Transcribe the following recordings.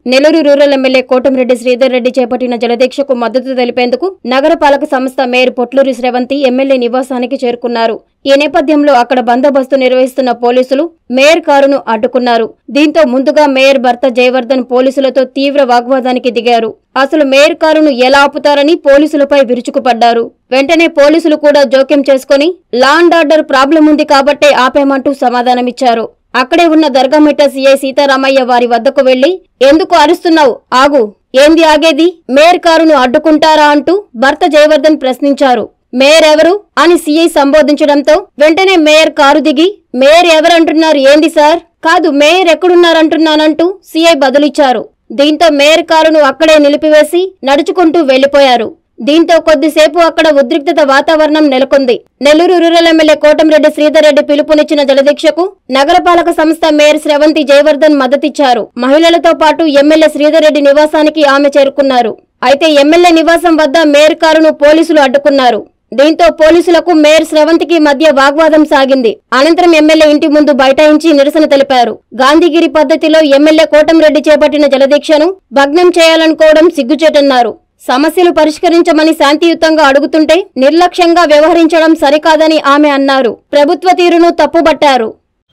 Nellore rural MLA Kotamreddy Sridhar Reddy చేపట్టిన జలదీక్షకు మద్దతు తెలిపేందుకు నగరపాలక సంస్థ మేయర్ పొట్లూరి శ్రవంతి ఎమ్మెల్యే నివాసానికి చేరుకున్నారు ఈ నేపథ్యంలో అక్కడ బందోబస్తు నిర్వహిస్తున్న పోలీసులు మేయర్ కారును అడ్డుకున్నారు దీంతో ముందుగా మేయర్ భర్త జయవర్ధన్ పోలీసులతో తీవ్ర వాగ్వాదానికి దిగారు అసలు మేయర్ కారును ఎలా ఆపుతారని పోలీసులపై విరుచుకుపడ్డారు వెంటనే పోలీసులు కూడా జోక్యం చేసుకుని లా అండ్ ఆర్డర్ ప్రాబ్లం ఉంది కాబట్టే ఆపేమంటూ సమాధానమిచ్చారు అక్కడే ఉన్న దర్గామిట్ట సీఐ సీతారామయ్య వారి వద్దకు వెళ్లి ఎందుకు అరుస్తున్నావు ఆగు ఏంది ఆగేది మేయర్ కారును అడ్డుకుంటారా అంటూ భర్త జయవర్ధన్ ప్రశ్నించారు మేయర్ ఎవరు అని సీఐ సంబోధించడంతో వెంటనే మేయర్ కారు దిగి మేయర్ ఎవరంటున్నారు ఏంది సార్ కాదు మేయర్ ఎక్కడున్నారంటున్నానంటూ సీఐ బదులిచ్చారు దీంతో మేయర్ కారును అక్కడే నిలిపివేసి నడుచుకుంటూ వెళ్లిపోయారు దీంతో కొద్దిసేపు అక్కడ ఉద్రిక్తత వాతావరణం నెలకొంది నెల్లూరు రూరల్ ఎమ్మెల్యే కోటంరెడ్డి శ్రీధర్ రెడ్డి పిలుపునిచ్చిన జలదీక్షకు నగరపాలక సంస్థ మేయర్ శ్రవంతి జయవర్ధన్ మద్దతిచ్చారు మహిళలతో పాటు ఎమ్మెల్యే శ్రీధర్ రెడ్డి నివాసానికి ఆమె చేరుకున్నారు అయితే ఎమ్మెల్యే నివాసం వద్ద మేయర్ కారును పోలీసులు అడ్డుకున్నారు దీంతో పోలీసులకు మేయర్ స్రవంతికి మధ్య వాగ్వాదం సాగింది అనంతరం ఎమ్మెల్యే ఇంటి ముందు బైఠాయించి నిరసన తెలిపారు గాంధీగిరి పద్ధతిలో ఎమ్మెల్యే కోటంరెడ్డి చేపట్టిన జలదీక్షను భగ్నం చేయాలనుకోవడం సిగ్గుచేటన్నారు సమస్యలు పరిష్కరించమని శాంతియుతంగా అడుగుతుంటే నిర్లక్ష్యంగా వ్యవహరించడం సరికాదని ఆమె అన్నారు ప్రభుత్వ తీరును తప్పుబట్టారు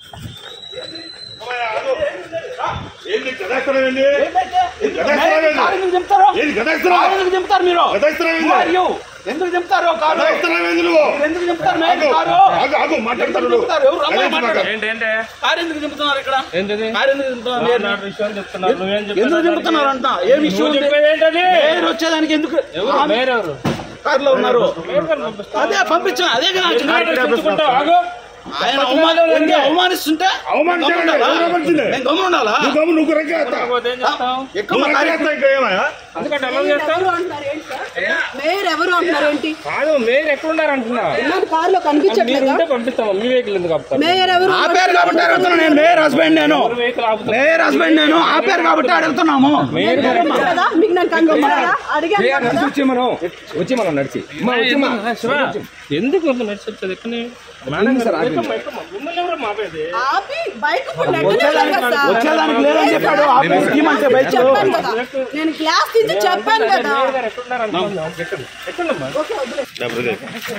ఏంది గదాస్త్రం ఏంది ఏంది గదాస్త్రం ఏంది? కారు ఎందుకు దింపుతారు? ఏంది గదాస్త్రం? కారు ఎందుకు దింపుతారు మీరు గదాస్త్రం ఏంది? Who are you? ఎందుకు దింపుతారు కారు గదాస్త్రం ఏంది నువ్వు? మీరు ఎందుకు దింపుతారు మేడం ఆగు, కారు ఆగు, ఆగు, మాట్లాడతాను ఎందుకు దింపుతారు? ఎవరు రమ్మని గదాస్త్రం మాట్లాడు. కాదు. ఏంటంటే కారు ఎందుకు దింపుతున్నారు ఇక్కడ ఏంటిది? కారు ఎందుకు దింపుతున్నారు మీరు? నాటు విషయం చెప్తున్నారు నువ్వేం ఎందుకు చెప్తున్నావు దింపుతున్నారు అంట ఏం ఇష్యూ నువ్వు ఉంది చెప్పేది ఏంటది పేరు వచ్చేదానికి ఎందుకు ఎవరు ఆమె మేయర్ ఎవరు కారులో ఉన్నారు మేయర్ గారిని పంపిస్తా. అదే పంపించాను అదే కదా ఎందుకు తెచ్చుకుంటావు? ఆగు. ఆయన అవమాన ఏంటి? అవమానిస్తుంటే అవమానించండి, గమ్మున ఉండాలా? ఎవరు అవమానించింది? నేను గమ్మున ఉండాలా నువ్వు గమ్ము, నువ్వు రెక్కేస్తా. పోతే ఏం చేస్తావు ఎక్కువ నువ్వు మా రెక్కేస్తా ఇంకా ఏమయ్యా? ఎందుకంటే ఎలా చేస్తావు మేయర్ ఎవరు అంటున్నారు ఏంటి కాదు మేయర్ ఎక్కడున్నారు అంటున్నా నాకు కారులో మీరు కనిపించట్లేదా ఉంటే పంపిస్తాము మీ వెహికల్ ఎందుకు ఆపుతారు మేయర్ ఎవరు ఆ పేరు కాబట్టి అడుగుతున్నా నేను మేయర్ హస్బెండ్ నేను వెహికల్ ఆపుతారు మేయర్ హస్బెండ్ నేను ఆ పేరు కాబట్టి అడుగుతున్నాము మేయర్ గారు కదా మీకు నన్ను కనుగొన్నారా అడిగాను కదా. వచ్చి మనం వచ్చి మనం నడిచి అమ్మా, వచ్చి మా. శివ, ఎందుకు అంత నడిచి వచ్చేది ఎక్కడి మేడం గారు, ఎక్కమ్మా, ఎక్కమ్మా. మిమ్మల్ని ఎవరు మాపేది ఆపి బైక్ ఇప్పుడు నెట్టలేదు కదా సార్. వచ్చేదానికి లేదని చెప్పాడు ఆ పేరు తీయమంటే బయట చెప్పాను కదా నేను క్లాస్ తీసి చెప్పాను కదా మేయర్ గారు ఎక్కడున్నారు అనుకుందాం ఎక్కండి ఎక్కడమ్మా ఓకే వదిలే. నా బ్రదర్.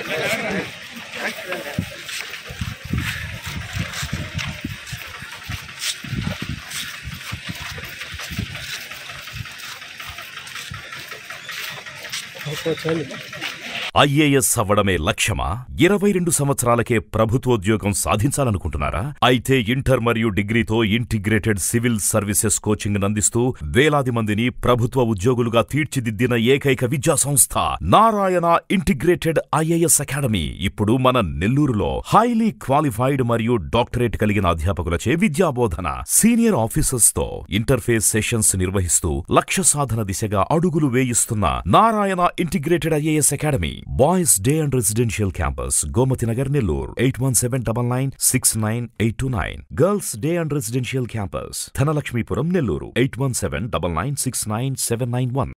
ఐఏఎస్ అవ్వడమే లక్ష్యమా ఇరవై రెండు సంవత్సరాలకే ప్రభుత్వోద్యోగం సాధించాలనుకుంటున్నారా అయితే ఇంటర్ మరియు డిగ్రీతో ఇంటిగ్రేటెడ్ సివిల్ సర్వీసెస్ కోచింగ్ అందిస్తూ వేలాది మందిని ప్రభుత్వ ఉద్యోగులుగా తీర్చిదిద్దిన ఏకైక విద్యా సంస్థ నారాయణ ఇంటిగ్రేటెడ్ ఐఏఎస్ అకాడమీ ఇప్పుడు మన నెల్లూరులో హైలీ క్వాలిఫైడ్ మరియు డాక్టరేట్ కలిగిన అధ్యాపకులచే విద్యాబోధన సీనియర్ ఆఫీసర్స్ తో ఇంటర్ఫేస్ సెషన్స్ నిర్వహిస్తూ లక్ష్య సాధన దిశగా అడుగులు వేయిస్తున్న Narayana integrated IAS academy boys day and residential campus Gomathi Nagar Nellore eight one seven double nine six nine eight two nine girls day and residential campus Dhanalakshmipuram Nellore eight one seven double nine six nine seven nine one